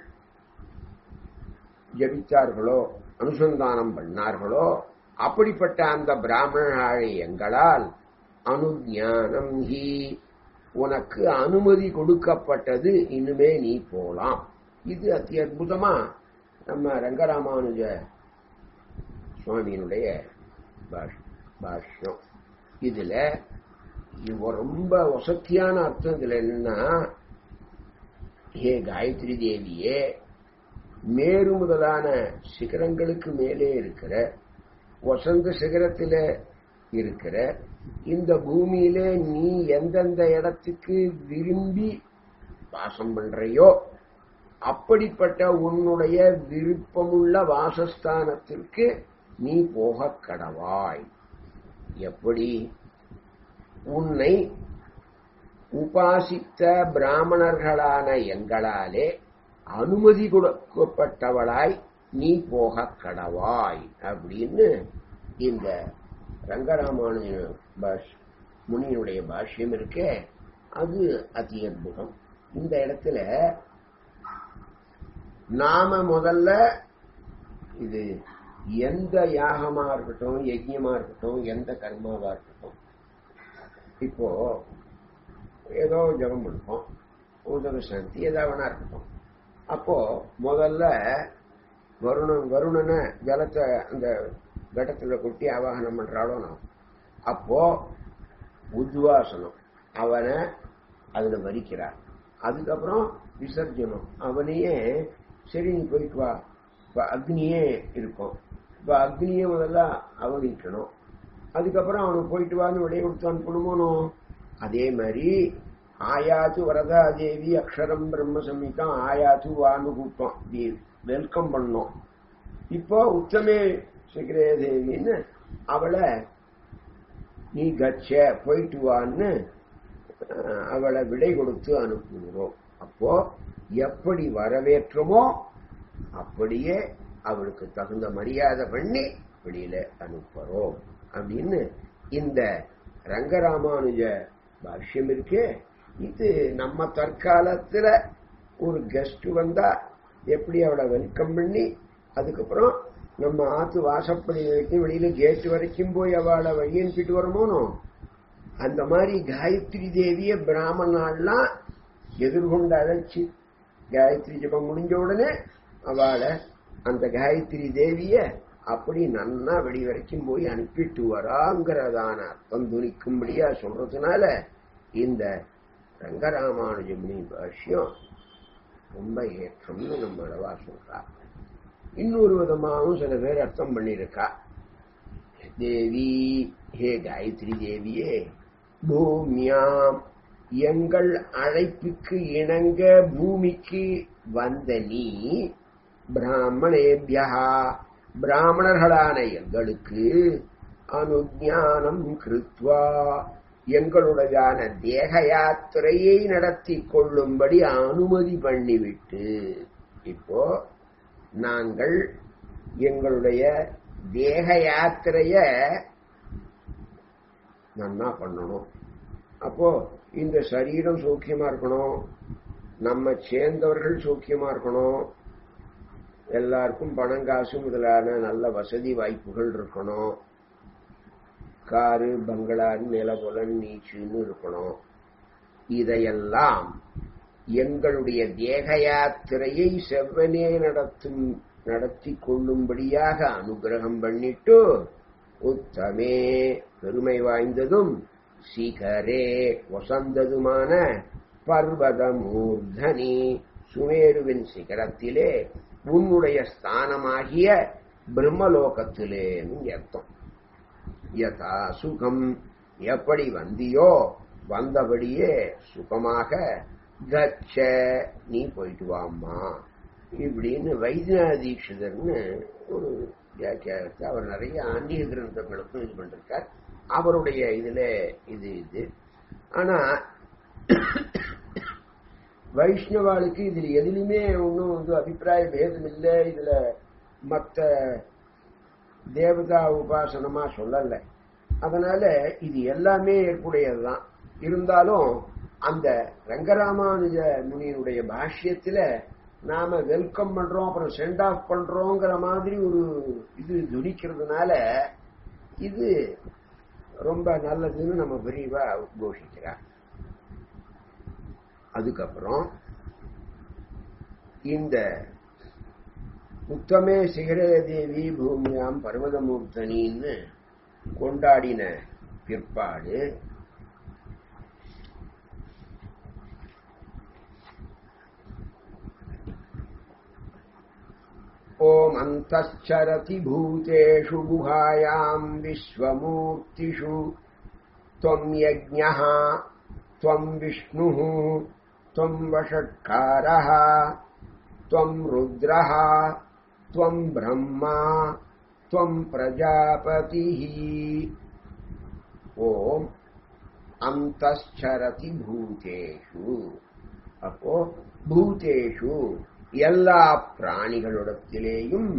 ஜபித்தார்களோ அனுசந்தானம் பண்ணார்களோ அப்படிப்பட்ட அந்த பிராமணர்களை எங்களால் அனுஞானம் ஹி உனக்கு அனுமதி கொடுக்கப்பட்டது இனிமே நீ போலாம் இது அத்தி அற்புதமா நம்ம ரங்கராமானுஜ சுவாமியினுடைய பாஷ்- பாஷ்யம் இதுல இது ரொம்ப வசத்தியான அர்த்தம் இதுல என்னன்னா ஹே காயத்ரி தேவியே மேரு முதலான சிகரங்களுக்கு மேலே இருக்கிற வசந்த சிகரத்தில இருக்கிற இந்த பூமியிலே நீ எந்தெந்த இடத்துக்கு விரும்பி வாசம் பண்றையோ அப்படிப்பட்ட உன்னுடைய விருப்பமுள்ள வாசஸ்தானத்திற்கு நீ போக கடவாய் எப்படி உன்னை உபாசித்த பிராமணர்களான எங்களாலே அனுமதி கொடுக்கப்பட்டவளாய் நீ போக கடவாய் அப்படின்னு இந்த ரங்கராமானுஜ பாஷ் முனியினுடைய பாஷ்யம் இருக்கே அது அதி அற்புதம் இந்த இடத்துல நாம முதல்ல இது எந்த யாகமா இருக்கட்டும் யஜ்யமா இருக்கட்டும் எந்த கர்மாவா இருக்கட்டும் இப்போ ஏதோ ஜபம் பண்ணுவோம் உதவி சாந்தி ஏதாவது இருக்கட்டும் அப்போ முதல்ல வருணன் வருணனை ஜலத்தை அந்த கடத்துல கொட்டி ஆவாகனம் பண்றாளோ நான் அப்போ உத்வாசனம் அவனை அதுல வரிக்கிறார் அதுக்கப்புறம் விசர்ஜனம் அவனையே சரி நீ போயிட்டு வா இப்ப அக்னியே இருக்கும் இப்ப அக்னியே முதல்ல அவனிக்கணும் அதுக்கப்புறம் அவனுக்கு போயிட்டு வான்னு விடைய கொடுத்து அனுப்பணுமோனோ அதே மாதிரி ஆயாத்து வரதா தேவி அக்ஷரம் பிரம்ம சம்மிதம் ஆயாத்து வான்னு கூப்பிட்டோம் இப்படி வெல்கம் பண்ணோம் இப்போ உத்தமே சிகரே தேவின்னு அவளை நீ கச்ச போயிட்டு வான்னு அஹ், அவளை விடை கொடுத்து அனுப்புகிறோம் அப்போ எப்படி வரவேற்றமோ அப்படியே அவளுக்கு தகுந்த மரியாதை பண்ணி வெளியில அனுப்புறோம் அப்படின்னு இந்த ரங்கராமானுஜ பாஷ்யம் இருக்கு இது நம்ம தற்காலத்துல ஒரு கெஸ்ட் வந்தா எப்படி அவளை வெல்கம் பண்ணி அதுக்கப்புறம் நம்ம ஆத்து வாசப்படி வரைக்கும் வெளியில கேட் வரைக்கும் போய் அவளை வழி அனுப்பிட்டு வரமோனோ அந்த மாதிரி காயத்ரி தேவிய பிராமணாலாம் எதிர்கொண்டு அழைச்சு காயத்ரி ஜபம் முடிஞ்ச உடனே அவளை அந்த காயத்ரி தேவிய அப்படி நன்னா வெளி வரைக்கும் போய் அனுப்பிட்டு வராங்கிறதான அர்த்தம் துணிக்கும்படியா சொல்றதுனால இந்த ரங்கராமானுஜமுனி பாஷ்யம் ரொம்ப ஏற்றம்னு நம்ம அளவா சொல்றா இன்னொரு விதமாகவும் சில பேர் அர்த்தம் பண்ணியிருக்கா தேவி ஹே காயத்ரி தேவியே பூமியாம் எங்கள் அழைப்புக்கு இணங்க பூமிக்கு வந்த நீ பிராமணேபியா பிராமணர்களான எங்களுக்கு அனுஜானம் கிருத்வா எங்களுடையான தேக யாத்திரையை நடத்தி கொள்ளும்படி அனுமதி பண்ணிவிட்டு இப்போ நாங்கள் எங்களுடைய தேக யாத்திரைய நன்னா பண்ணணும் அப்போ இந்த சரீரம் சௌக்கியமா இருக்கணும் நம்ம சேர்ந்தவர்கள் சௌக்கியமா இருக்கணும் எல்லாருக்கும் பணம் காசு முதலான நல்ல வசதி வாய்ப்புகள் இருக்கணும் காரு பங்களாரு நிலபுலன் நீச்சுன்னு இருக்கணும் இதையெல்லாம் எங்களுடைய தேக யாத்திரையை செவ்வனே நடத்தும் நடத்தி கொள்ளும்படியாக அனுகிரகம் பண்ணிட்டு உத்தமே பெருமை வாய்ந்ததும் சிகரே வசந்ததுமான பர்வதமூர்தனி சுமேருவின் சிகரத்திலே உன்னுடைய ஸ்தானமாகிய பிரம்மலோகத்திலேன்னு அர்த்தம் யதா சுகம் எப்படி வந்தியோ வந்தபடியே சுகமாக கச்ச நீ போயிட்டு வாம்மா இப்படின்னு வைத்தியநாத தீட்சிதர்னு ஒரு வியாக்கியானத்தை அவர் நிறைய ஆன்மீக கிரந்தங்களுக்கும் இது பண்ணிருக்கார் அவருடைய இதுல இது இது ஆனா வைஷ்ணவாளுக்கு இதுல எதுலையுமே ஒன்றும் வந்து அபிப்பிராய பேதம் இல்லை இதுல மற்ற தேவதா உபாசனமா சொல்லல அதனால இது எல்லாமே ஏற்புடையதுதான் இருந்தாலும் அந்த ரங்கராமானுஜ முனியினுடைய பாஷ்யத்துல நாம வெல்கம் பண்றோம் அப்புறம் சென்ட் ஆஃப் பண்றோங்கிற மாதிரி ஒரு இது துடிக்கிறதுனால இது ரொம்ப நல்லதுன்னு நம்ம விரிவா உத்கோஷிக்கிறார் அதுக்கப்புறம் இந்த உத்தமே சிகரே தேவி பூமியாம் பர்வதமூர்த்தனின்னு கொண்டாடின பிற்பாடு ஓம் அந்தரதி பூதேஷு குஹாயாம் விஸ்வமூர்த்திஷு त्वं यज्ञः त्वं विष्णुः त्वं वषट्कारः त्वं रुद्रः त्वं ब्रह्मा त्वं प्रजापतिः ஓம் அந்தரதி பூதேஷு அப்போ பூதேஷு எல்லா பிராணிகளிடத்திலேயும்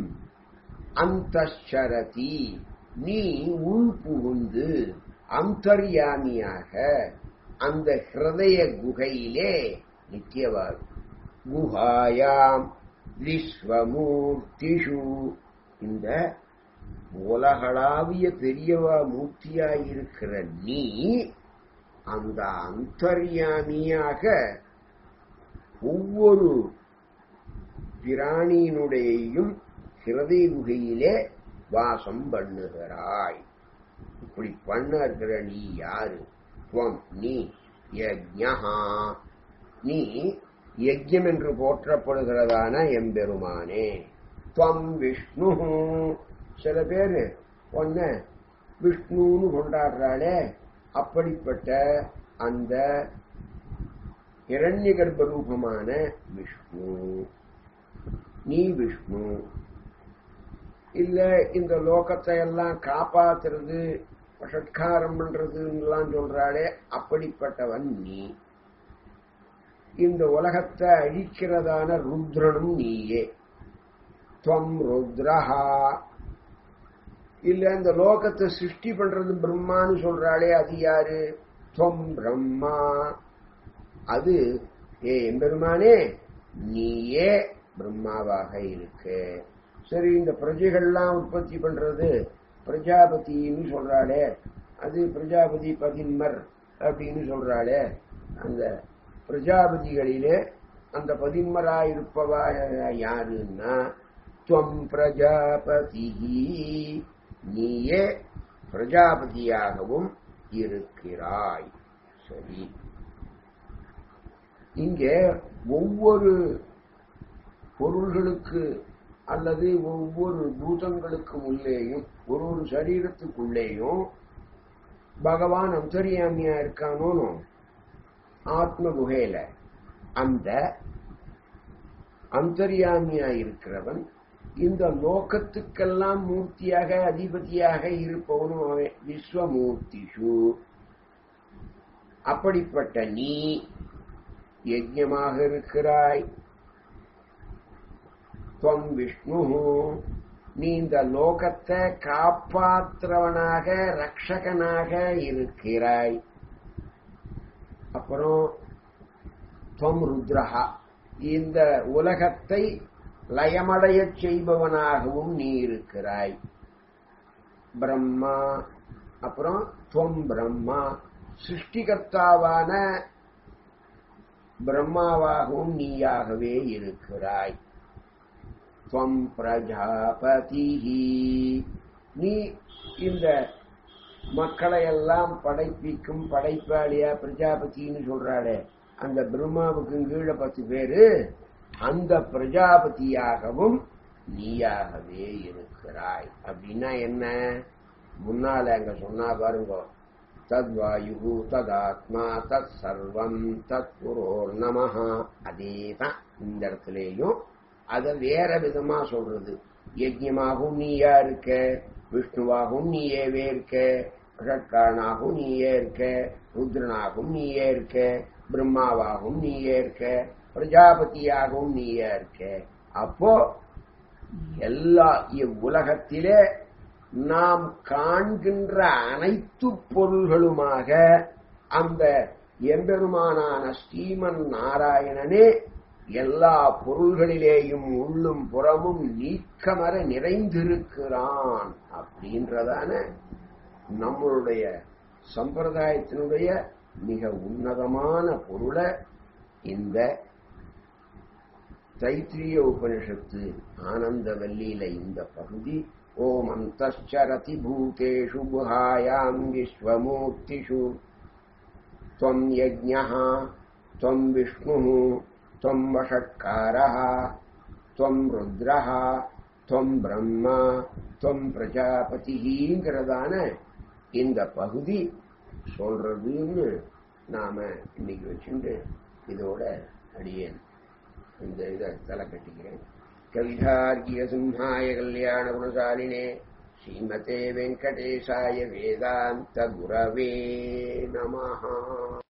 அந்தரதி நீ உள் புகுந்து அந்தர்யாமியாக அந்த ஹிருதய குகையிலே நித்தியவார் குஹாயாம் விஸ்வமூர்த்திஷு இந்த உலகளாவிய பெரியவா மூர்த்தியாயிருக்கிற நீ அந்த அந்தர்யாமியாக ஒவ்வொரு பிராணியினுடையும் ஹிருதய குகையிலே வாசம் பண்ணுகிறாய் இப்படி பண்ண இருக்கிற நீ யாரு துவம் நீ யஜ்ஞா நீ யஜ்யம் என்று போற்றப்படுகிறதான எம்பெருமானே துவம் விஷ்ணு சில பேரு ஒன்ன விஷ்ணுன்னு கொண்டாடுறாளே அப்படிப்பட்ட அந்த இரண்ய கர்ப்ப ரூபமான விஷ்ணு நீ விஷ்ணு இல்ல இந்த லோகத்தை எல்லாம் காப்பாத்துறது வஷட்காரம் பண்றதுலாம் சொல்றாளே அப்படிப்பட்டவன் நீ இந்த உலகத்தை அழிக்கிறதான ருத்ரனும் நீயே துவம் ருத்ரஹா இல்ல இந்த லோகத்தை சிருஷ்டி பண்றது பிரம்மான்னு சொல்றாளே அது யாரு துவம் பிரம்மா அது ஏ எம்பெருமானே நீயே பிரம்மாவாக இருக்கு சரி இந்த பிரஜைகள்லாம் உற்பத்தி பண்றது பிரஜாபதினு சொல்றாளே அது பிரஜாபதி பதின்மர் அப்படின்னு சொல்றாளே அந்த பிரஜாபதிகளிலே அந்த பதின்மராயிருப்பவா யாருன்னா துவம் பிரஜாபதி நீயே பிரஜாபதியாகவும் இருக்கிறாய் சரி இங்கே ஒவ்வொரு பொருள்களுக்கு அல்லது ஒவ்வொரு பூதங்களுக்கு உள்ளேயும் ஒரு ஒரு சரீரத்துக்குள்ளேயும் பகவான் அந்தரியாமியா இருக்கானோனோ ஆத்ம குகையில அந்த அந்தரியாமியா இருக்கிறவன் இந்த லோகத்துக்கெல்லாம் மூர்த்தியாக அதிபதியாக இருப்பவனும் அவன் விஸ்வமூர்த்திஷு அப்படிப்பட்ட நீ யஜ்யமாக இருக்கிறாய் துவம் விஷ்ணு நீ இந்த லோகத்தை காப்பாற்றுறவனாக ரக்ஷகனாக இருக்கிறாய் அப்புறம் துவம் ருத்ரஹா இந்த உலகத்தை லயமடையச் செய்பவனாகவும் நீ இருக்கிறாய் பிரம்மா அப்புறம் துவம் பிரம்மா சிருஷ்டிகர்த்தாவான பிரம்மாவாகவும் நீயாகவே இருக்கிறாய் துவம் பிரஜாபதி நீ இந்த மக்களை எல்லாம் படைப்பிக்கும் படைப்பாளியா பிரஜாபதினு சொல்றாளே அந்த பிரம்மாவுக்கு கீழே பத்து பேரு அந்த பிரஜாபதியாகவும் நீயாகவே இருக்கிறாய் அப்படின்னா என்ன முன்னால அங்க சொன்னா பாருங்க தத்வாயு ததாத்மா தத் சர்வம் தத் புரோர் நமஹ அதேதான் இந்த இடத்துலயும் அத வேற விதமா சொல்றது யஜ்யமாகவும் நீயா இருக்க விஷ்ணுவாகவும் நீயேவே இருக்க ஷட்காரனாகவும் நீயே இருக்க ருத்ரனாகவும் நீயே இருக்க பிரம்மாவாகவும் நீயே இருக்க பிரஜாபதியாகவும் நீயே இருக்க அப்போ எல்லா இவ்வுலகத்திலே நாம் காண்கின்ற அனைத்து பொருள்களுமாக அந்த எம்பெருமானான ஸ்ரீமன் நாராயணனே எல்லா பொருள்களிலேயும் உள்ளும் புறமும் நீக்கமர நிறைந்திருக்கிறான் அப்படின்றதான நம்மளுடைய சம்பிரதாயத்தினுடைய மிக உன்னதமான பொருளை இந்த தைத்திரிய உபனிஷத்து ஆனந்த வல்லியில இந்த பகுதி ஓம் அந்தரதி பூதேஷு குஹாயாம் விஸ்வமூர்த்திஷு त्वम् यज्ञः त्वम् विष्णुः त्वम् वषट्कारः त्वम् रुद्रः त्वम् பிரம்மா त्वम् பிரஜாபதிங்கிறதான இந்த பகுதி சொல்றதுன்னு நாம இன்னைக்கு வச்சுட்டு இதோட அடியேன் இந்த இதை தலை கட்டிக்கிறேன் கவிதார்கிய சிம்ஹாய கல்யாண குணசாலினே ஸ்ரீமதே வெங்கடேசாய வேதாந்த குரவே நமஹா